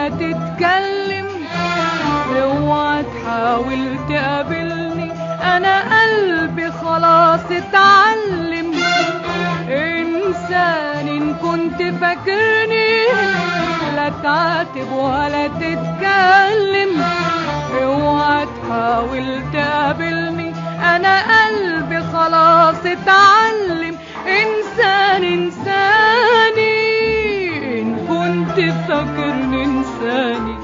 ولا تتكلم اوعى تحاول تقابلني انا قلبي خلاص اتعلم انسان ان كنت فاكرني لا تعاتب ولا تتكلم اوعى تحاول تقابلني انا قلبي خلاص اتعلم انسان انساني ان كنت فاكرني انساني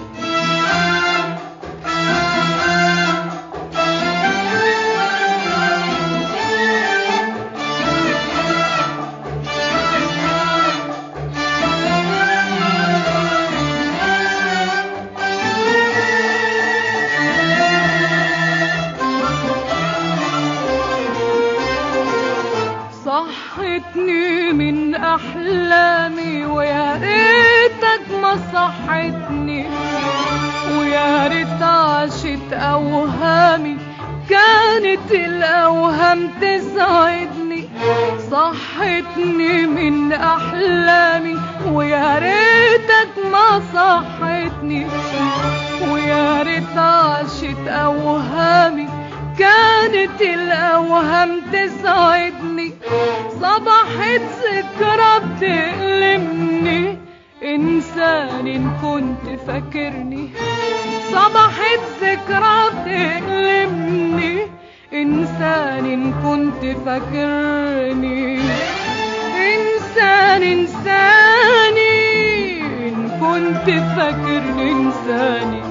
صحتني من احلامي ويا ريتك ما صحتني ويا ريت عاشت اوهامي كانت الاوهام تسعدني صحتني من احلامي ويا ريتك ما صحتني ويا ريت عاشت اوهامي كانت الاوهام تسعدني صبحت ذكرى بتألمني انسان ان كنت فاكرني صبحت ذكرى بتألمني انسان ان كنت فاكرني انسان انساني ان كنت فاكرني انساني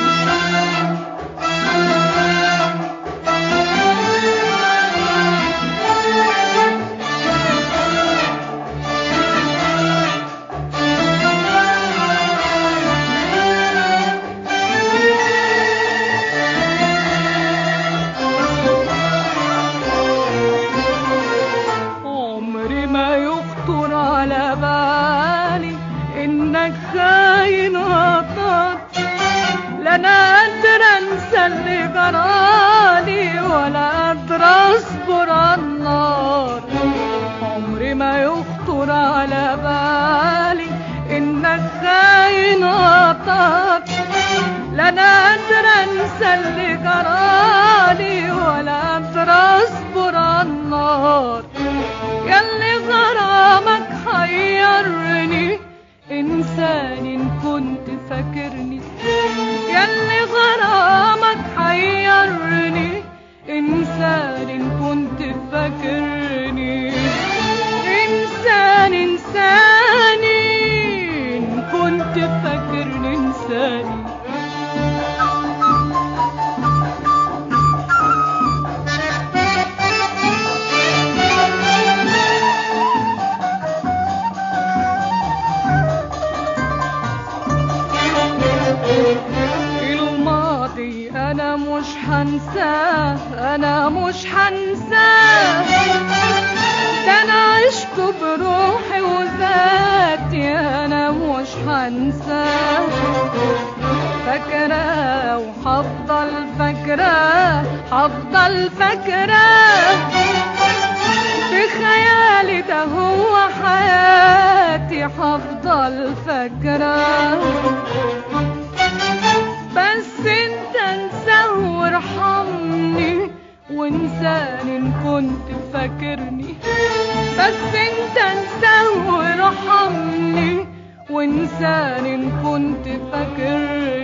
عمري ما يخطر على بالي انك خاين وطن لا انا قادرة انسى اللي جرالي ولا قادرة اصبر على النار عمري ما يخطر على بالي انك خاين وطن لا انا قادرة انسى اللي جرالي ولا قادرة اصبر على النار ياللي غرامك حيرني انسان ان كنت فاكرني ياللي غرامك حيرني انسان ان كنت فاكرني انسان انساني ان كنت فاكرني انساني الماضي انا مش هنساه انا مش هنساه ده انا عشت بروحي وذاتي انا مش هنساه فاكراه وهفضل فاكراه هفضل فاكراه بخيالي ده هو حياتي هفضل فاكراه بس انت انساه وارحمني وانساني ان كنت فاكرني بس انت انساه وارحمني وانساني ان كنت فاكرني